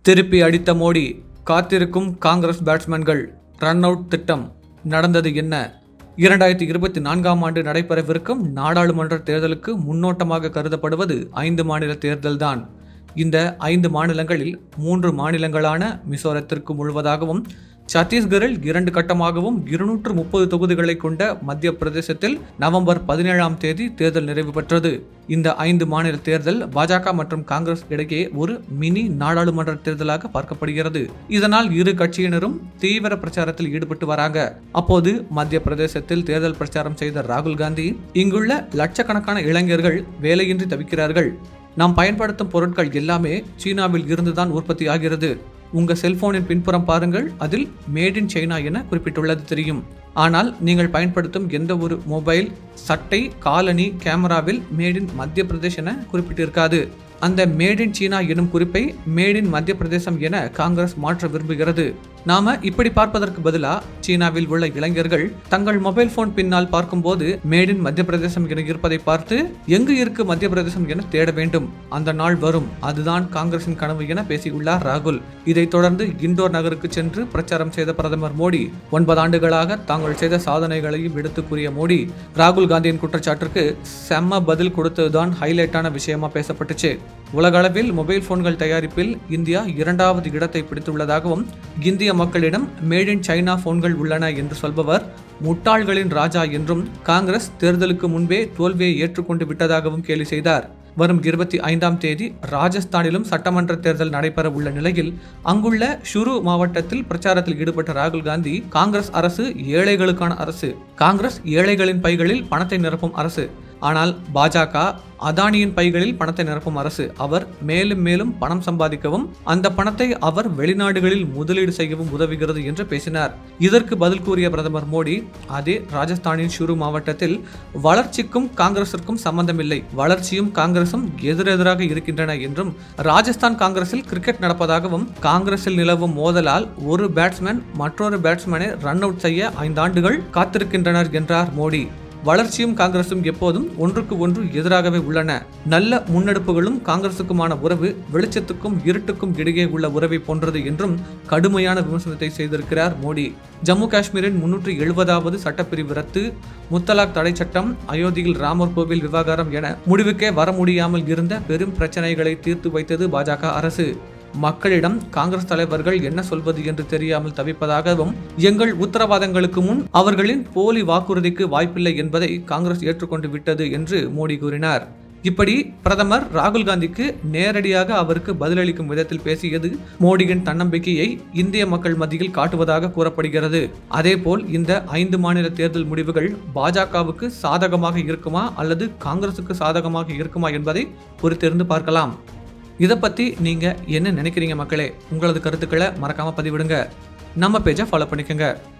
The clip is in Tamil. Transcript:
திருப்பி அடித்த மோடி காத்திருக்கும் காங்கிரஸ் பேட்ஸ்மேன்கள் ரன் அவுட் திட்டம் நடந்தது என்ன இரண்டாயிரத்தி இருபத்தி நான்காம் ஆண்டு நடைபெறவிருக்கும் நாடாளுமன்ற தேர்தலுக்கு முன்னோட்டமாக கருதப்படுவது ஐந்து மாநில தேர்தல்தான் இந்த ஐந்து மாநிலங்களில் மூன்று மாநிலங்களான மிசோரத்திற்கு முழுவதாகவும் சத்தீஸ்கரில் இரண்டு கட்டமாகவும் இருநூற்று முப்பது தொகுதிகளை கொண்ட மத்திய பிரதேசத்தில் நவம்பர் பதினேழாம் தேதி தேர்தல் நிறைவு பெற்றது இந்த ஐந்து மாநில தேர்தல் பாஜக மற்றும் காங்கிரஸ் இடையே ஒரு மினி நாடாளுமன்ற தேர்தலாக பார்க்கப்படுகிறது இதனால் இரு கட்சியினரும் தீவிர பிரச்சாரத்தில் ஈடுபட்டு வராங்க அப்போது மத்திய பிரதேசத்தில் தேர்தல் பிரச்சாரம் செய்த ராகுல் காந்தி இங்குள்ள லட்சக்கணக்கான இளைஞர்கள் வேலையின்றி தவிக்கிறார்கள் நாம் பயன்படுத்தும் பொருட்கள் எல்லாமே சீனாவில் இருந்துதான் உற்பத்தி ஆகிறது உங்க செல்போனின் பின்புறம் பாருங்கள் அதில் மேட் இன் சைனா என குறிப்பிட்டுள்ளது தெரியும் ஆனால் நீங்கள் பயன்படுத்தும் எந்த ஒரு மொபைல் சட்டை காலணி கேமராவில் மேட் இன் மத்திய பிரதேஷ் என குறிப்பிட்டிருக்காது அந்த மேட் இன் சீனா எனும் குறிப்பை மேட் இன் மத்திய பிரதேசம் என காங்கிரஸ் மாற்ற விரும்புகிறது நாம இப்படி பார்ப்பதற்கு பதிலா சீனாவில் உள்ள இளைஞர்கள் தங்கள் மொபைல் போன் பின்னால் பார்க்கும்போது மேட் இன் மத்திய பிரதேசம் என இருப்பதை பார்த்து எங்கு இருக்கு மத்திய பிரதேசம் என தேட வேண்டும் அந்த நாள் வரும் அதுதான் காங்கிரசின் கனவு என பேசியுள்ளார் ராகுல் இதைத் தொடர்ந்து இண்டோர் நகருக்கு சென்று பிரச்சாரம் செய்த பிரதமர் மோடி ஒன்பது ஆண்டுகளாக தாங்கள் செய்த சாதனைகளையும் எடுத்து கூறிய மோடி ராகுல் காந்தியின் குற்றச்சாட்டிற்கு செம்ம பதில் கொடுத்ததுதான் ஹைலைட்டான விஷயமா பேசப்பட்டுச்சு உலகளவில் மொபைல் போன்கள் தயாரிப்பில் இந்தியா இரண்டாவது இடத்தை பிடித்துள்ளதாகவும் இந்திய மக்களிடம் மேட் இன் சைனா போன்கள் உள்ளன என்று சொல்பவர் முட்டாள்களின் ராஜா என்றும் காங்கிரஸ் தேர்தலுக்கு முன்பே தோல்வியை ஏற்றுக்கொண்டு விட்டதாகவும் கேலி செய்தார் வரும் இருபத்தி ஐந்தாம் தேதி ராஜஸ்தானிலும் சட்டமன்ற தேர்தல் நடைபெற உள்ள நிலையில் அங்குள்ள ஷுரு மாவட்டத்தில் பிரச்சாரத்தில் ஈடுபட்ட ராகுல் காந்தி காங்கிரஸ் அரசு ஏழைகளுக்கான அரசு காங்கிரஸ் ஏழைகளின் பைகளில் பணத்தை நிரப்பும் அரசு ஆனால் பாஜக அதானியின் பைகளில் பணத்தை நிரப்பும் அரசு அவர் மேலும் மேலும் பணம் சம்பாதிக்கவும் அந்த பணத்தை அவர் வெளிநாடுகளில் முதலீடு செய்யவும் உதவுகிறது என்று பேசினார் இதற்கு பதில் கூறிய பிரதமர் மோடி அதே ராஜஸ்தானின் ஷுரு மாவட்டத்தில் வளர்ச்சிக்கும் காங்கிரசிற்கும் சம்பந்தமில்லை வளர்ச்சியும் காங்கிரசும் எதிரெதிராக இருக்கின்றன என்றும் ராஜஸ்தான் காங்கிரஸில் கிரிக்கெட் நடப்பதாகவும் காங்கிரஸில் நிலவும் மோதலால் ஒரு பேட்ஸ்மேன் மற்றொரு பேட்ஸ்மேனை ரன் அவுட் செய்ய ஐந்தாண்டுகள் காத்திருக்கின்றனர் என்றார் மோடி வளர்ச்சியும் காங்கிரசும் எப்போதும் ஒன்றுக்கு ஒன்று எதிராகவே உள்ளன நல்ல முன்னெடுப்புகளும் காங்கிரசுக்குமான உறவு வெளிச்சத்துக்கும் இருட்டுக்கும் இடையே உள்ள உறவை போன்றது என்றும் கடுமையான விமர்சனத்தை செய்திருக்கிறார் மோடி ஜம்மு காஷ்மீரின் முன்னூற்றி எழுபதாவது சட்டப்பிரிவு ரத்து முத்தலாக் தடை சட்டம் அயோத்தியில் ராமர் கோவில் விவகாரம் என முடிவுக்கே வர முடியாமல் இருந்த பெரும் பிரச்சனைகளை தீர்த்து வைத்தது பாஜக அரசு மக்களிடம் காங்கிரஸ் தலைவர்கள் என்ன சொல்வது என்று தெரியாமல் தவிப்பதாகவும் எங்கள் உத்தரவாதங்களுக்கு முன் அவர்களின் போலி வாக்குறுதிக்கு வாய்ப்பில்லை என்பதை காங்கிரஸ் ஏற்றுக்கொண்டு விட்டது என்று மோடி கூறினார் இப்படி பிரதமர் ராகுல் காந்திக்கு நேரடியாக அவருக்கு பதிலளிக்கும் விதத்தில் பேசியது மோடியின் தன்னம்பிக்கையை இந்திய மக்கள் மத்தியில் காட்டுவதாக கூறப்படுகிறது அதேபோல் இந்த ஐந்து மாநில தேர்தல் முடிவுகள் பாஜகவுக்கு சாதகமாக இருக்குமா அல்லது காங்கிரசுக்கு சாதகமாக இருக்குமா என்பதை பொறுத்திருந்து பார்க்கலாம் இதை பற்றி நீங்கள் என்ன நினைக்கிறீங்க மக்களே உங்களது கருத்துக்களை மறக்காமல் பதிவிடுங்க நம்ம பேஜை ஃபாலோ பண்ணிக்கோங்க